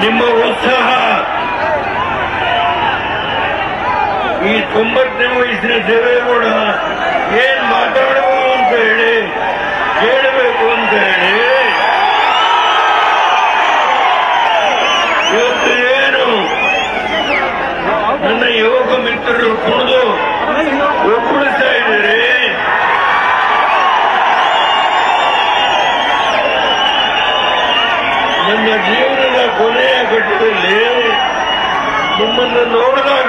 ನಿಮ್ಮ ಉತ್ಸಾಹ ಈ ತೊಂಬತ್ತನೇ ವಯಸ್ಸಿನ ದೇವೇಗೌಡ ಏನ್ ಮಾತಾಡಬಹುದು ಅಂತ ಹೇಳಿ ಕೇಳಬೇಕು ಅಂತ ಹೇಳಿ ಇವತ್ತು ಏನು ನನ್ನ ಯುವಕ ಮಿತ್ರರು ಕುಣಿದು ಒಪ್ಪಳಿಸ್ತಾ ಇದ್ದೀರಿ ನನ್ನ ಜೀವನದ ಕೊನೆಯ ಘಟ್ಟದಲ್ಲಿ ನಿಮ್ಮನ್ನು ನೋಡಿದಾಗ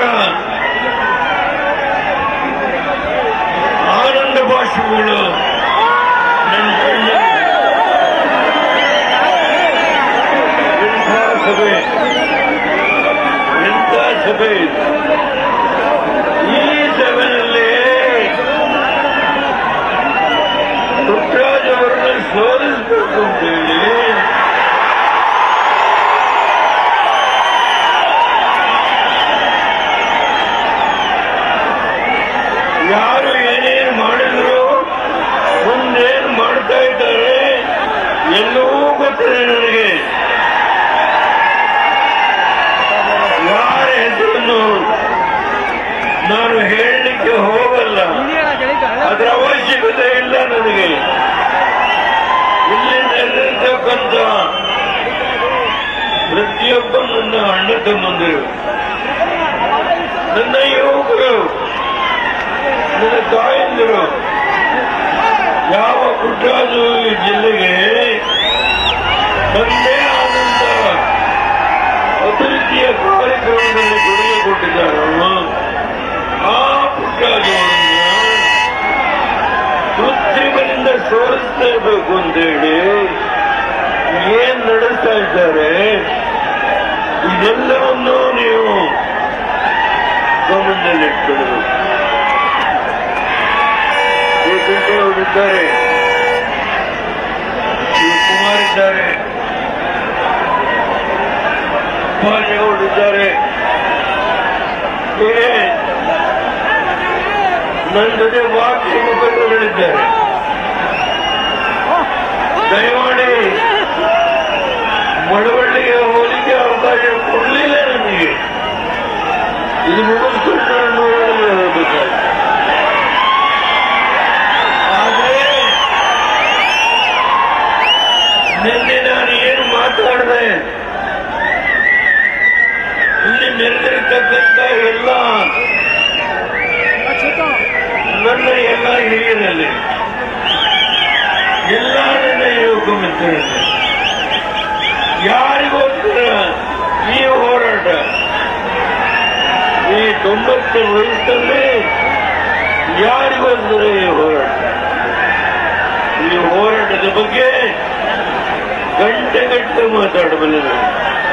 ಆನಂದ ಭಾಷೆಗಳು ನನ್ನ ಕಣ್ಣಲ್ಲಿ ಎಂಥ ಸಭೆ ಎಂಥ ಸಭೆ ಇದು. ಈ ಸಭೆಯಲ್ಲಿ ಪುಟ್ಟರಾಜ್ ಅವರನ್ನು ಸೋಲಿಸಬೇಕು ಅಂತ ಹೇಳಿ ಯಾರು ಏನೇನು ಮಾಡಿದ್ರು ಮುಂದೇನು ಮಾಡ್ತಾ ಇದ್ದಾರೆ ಎಲ್ಲವೂ ಗೊತ್ತಿದೆ ನನಗೆ ಯಾರ ಹೆಸರನ್ನು ನಾನು ಹೇಳಲಿಕ್ಕೆ ಹೋಗಲ್ಲ ಅದರ ಅವಶ್ಯಕತೆ ಇಲ್ಲ ನನಗೆ ಇಲ್ಲಿ ನೆರೆದಿರ್ತಕ್ಕಂಥ ಪ್ರತಿಯೊಬ್ಬ ನನ್ನ ಅಣ್ಣ ತಮ್ಮಂದಿರು ನನ್ನ ಯುವಕರು ನನ್ನ ತಾಯಂದಿರು ಯಾವ ಪುಟ್ಟರಾಜು ಈ ಜಿಲ್ಲೆಗೆ ತನ್ನದೇ ಆದಂತ ಅಭಿವೃದ್ಧಿಯ ಕಾರ್ಯಕ್ರಮದಲ್ಲಿ ಕೊಡುಗೆ ಕೊಟ್ಟಿದ್ದಾರೋ ಆ ಪುಟ್ಟರಾಜು ಅವರನ್ನ ಕೃತ್ರಿಮದಿಂದ ಸೋಲಿಸಲೇಬೇಕು ಅಂತೇಳಿ ಏನ್ ನಡೆಸ್ತಾ ಇದ್ದಾರೆ ಇದೆಲ್ಲವನ್ನೂ ನೀವು ಗಮನದಲ್ಲಿಟ್ಕೊಳ್ಳಬೇಕು ಶ್ರೀಕೃಷ್ಣ ಅವರಿದ್ದಾರೆ ಶಿವಕುಮಾರ್ ಇದ್ದಾರೆ ಅವರಿದ್ದಾರೆ ಹೀಗೆ ನನ್ನ ಜೊತೆ ವಾಕ್ಯ ಮುಖಂಡಗಳಿದ್ದಾರೆ ದಯಮಾಡಿ ಮಳವಳ್ಳಿಗೆ ಹೋಲಿಕೆ ಅವಕಾಶ ಕೊಡಲಿಲ್ಲ ನನಗೆ ಇದು ಮುಗಿಸ್ಕೊಂಡು ನಾನು ಹೋಗಬೇಕಾಗಿ ಆದ್ರೆ ನಿನ್ನೆ ನಾನು ಏನು ಮಾತಾಡಿದೆ ಇಲ್ಲಿ ನೆರೆದಿರ್ತಕ್ಕಂಥ ಎಲ್ಲ ನನ್ನ ಎಲ್ಲ ಹಿರಿಯರಲ್ಲಿ ಎಲ್ಲ ನನ್ನ ಯುವಕ ಮಿತ್ರರಲ್ಲಿ ಯಾರಿಗೋಸ್ಕರ ಈ ಹೋರಾಟ ಈ ತೊಂಬತ್ತು ವಯಸ್ಸಲ್ಲಿ ಯಾರಿಗೋಸ್ಕರ ಈ ಹೋರಾಟ ಈ ಹೋರಾಟದ ಬಗ್ಗೆ ಗಂಟೆ ಗಂಟೆ ಮಾತಾಡಬಲ್ಲೆ ನಾನು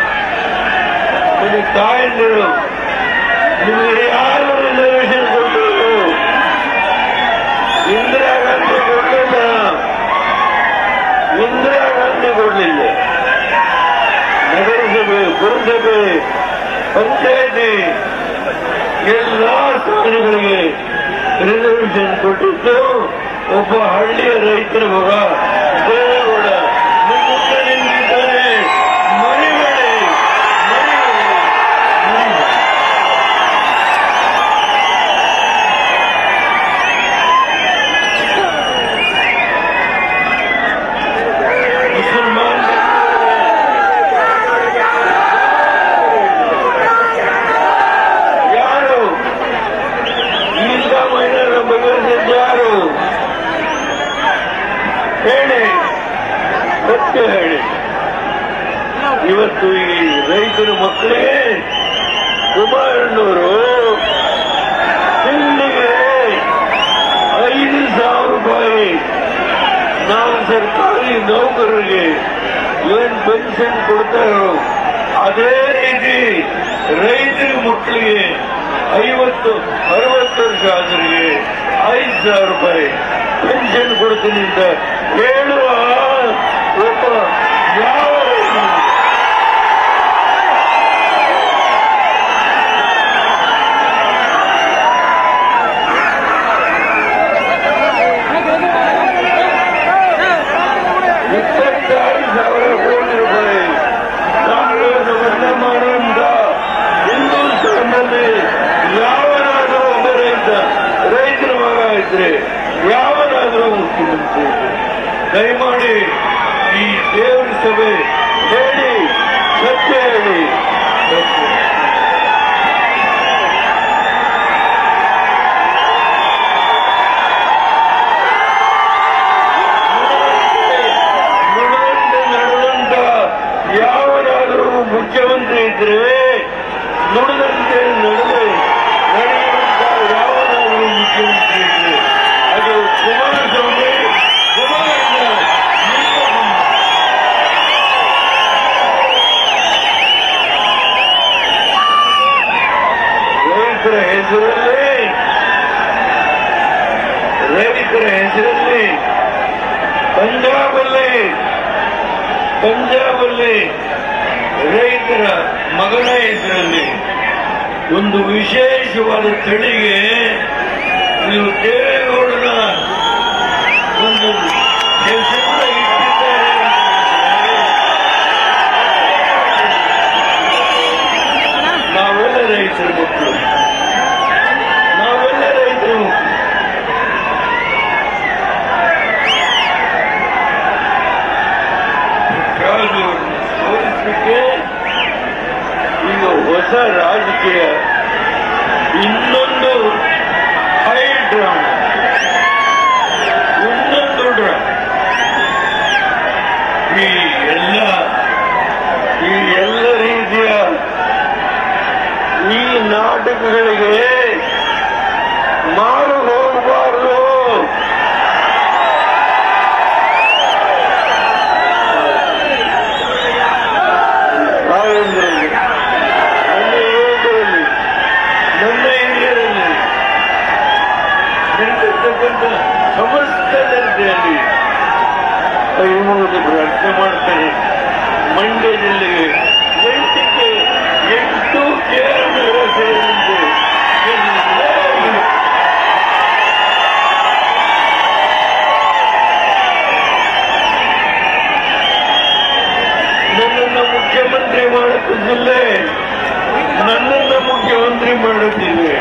ನನ್ನ ತಾಯಂದಿರು ನಿಮಗೆ ಯಾರು ರಿಸರ್ವೇಶನ್ ಕೊಟ್ಟರು ಇಂದಿರಾ ಗಾಂಧಿ ಕೊಡಲಿಲ್ಲ ಇಂದಿರಾ ಗಾಂಧಿ ಕೊಡಲಿಲ್ಲ ನಗರಸಭೆ ಪುರಸಭೆ ಪಂಚಾಯತಿ ಎಲ್ಲ ಸ್ಥಾನಗಳಿಗೆ ರಿಸರ್ವೇಶನ್ ಕೊಟ್ಟಿದ್ದು ಒಬ್ಬ ಹಳ್ಳಿಯ ರೈತರ ಮಗ ದೇವೇಗೌಡ ನಿಮ್ಮ ಮುಂದೆ ನಿಂತಿದ್ದಾನೆ ಮರಿಬೇಡಿ ಮರಿಬೇಡಿ ಮರಿಬೇಡಿ ಮುಸಲ್ಮಾನ್ ಯಾರು ಈಗ ಮಹಿಳೆಯರ ಬಗೆಹರಿಸಿದ್ದು ಯಾರು ಹೇಳಿ ಸತ್ಯ ಹೇಳಿ ಇವತ್ತು ಈ ರೈತರ ಮಕ್ಕಳಿಗೆ ಕುಮಾರಣ್ಣವರು ತಿಂಗಳಿಗೆ ಐದು ಸಾವಿರ ರೂಪಾಯಿ ನಾವು ಸರ್ಕಾರಿ ನೌಕರರಿಗೆ ಏನ್ ಪೆನ್ಷನ್ ಕೊಡ್ತಾರೋ ಅದೇ ರೀತಿ ರೈತರ ಮಕ್ಕಳಿಗೆ ಐವತ್ತು ಅರವತ್ತು ವರ್ಷ ಆದರಿಗೆ ಐದು ಸಾವಿರ ರೂಪಾಯಿ ಪೆನ್ಷನ್ ಕೊಡ್ತೀನಿ ಅಂತ ಹೇಳುವ ಒಬ್ಬ ಯಾವ ರೈತನು? ಇಪ್ಪತ್ತಾರು ಸಾವಿರ ಕೋಟಿ ರೂಪಾಯಿ ಕಾಂಗ್ರೆಸ್ ಅವರು ಮುಖ್ಯಮಂತ್ರಿ ಇದ್ರೆ ನುಡಿದಂತೆ ನಡೆದು ನಡೆಯುವಂತ ಯಾವನಾದರೂ ಮುಖ್ಯಮಂತ್ರಿ ಇದ್ರೆ ಅದು ಕುಮಾರಸ್ವಾಮಿ ಕುಮಾರಣ್ಣ ನಿಮ್ಮ ರೈತರ ಹೆಸರಲ್ಲಿ ರೈತರ ಹೆಸರಲ್ಲಿ ಪಂಜಾಬಲ್ಲಿ ಪಂಜಾಬಲ್ಲಿ ರೈತರ ಮಗನ ಹೆಸರಲ್ಲಿ ಒಂದು ವಿಶೇಷವಾದ ತಳಿಗೆ ನೀವು ದೇವೇಗೌಡನ ಒಂದು ಹೆಸರನ್ನ ಇಟ್ಟಿದ್ದಾರೆ ನಾವೆಲ್ಲ ರೈತರ ಮಕ್ಕಳು ನಾವೆಲ್ಲ ರೈತರ ಮಕ್ಕಳು ಕಾದು ತೋರಿಸಲಿಕ್ಕೆ ಈಗ ಹೊಸ ರಾಜಕೀಯ ಇನ್ನೊಂದು ಹೈ ಡ್ರಾಮ ಇನ್ನೊಂದು ಡ್ರಾಮ ಈ ಎಲ್ಲ ಈ ಎಲ್ಲ ರೀತಿಯ ಈ ನಾಟಕಗಳಿಗೆ ಮಾರು ಹೋಗಬಾರದು ರಾಘವೇಂದ್ರಲ್ಲಿ ನನ್ನ ಯುವಕರಲ್ಲಿ ನನ್ನ ಹಿರಿಯರಲ್ಲಿ ನಿಂತಿರ್ತಕ್ಕಂಥ ಸಮಸ್ತ ಜನತೆಯಲ್ಲಿ ಕೈ ಮುಗಿದು ಪ್ರಾರ್ಥನೆ ಮಾಡ್ತಾರೆ ಮಂಡ್ಯ ಜಿಲ್ಲೆಗೆ ಎಂಟಕ್ಕೆ ಎಂಟು ಕೇರಳ ಸೇರಿದಂತೆ ಎಲ್ಲರಿಗೂ ನನ್ನನ್ನು ಮುಖ್ಯಮಂತ್ರಿ ಮಾಡುತ್ತಿದ್ದಿಲ್ಲೇ ನನ್ನನ್ನು ಮುಖ್ಯಮಂತ್ರಿ ಮಾಡುತ್ತಿದ್ದೆ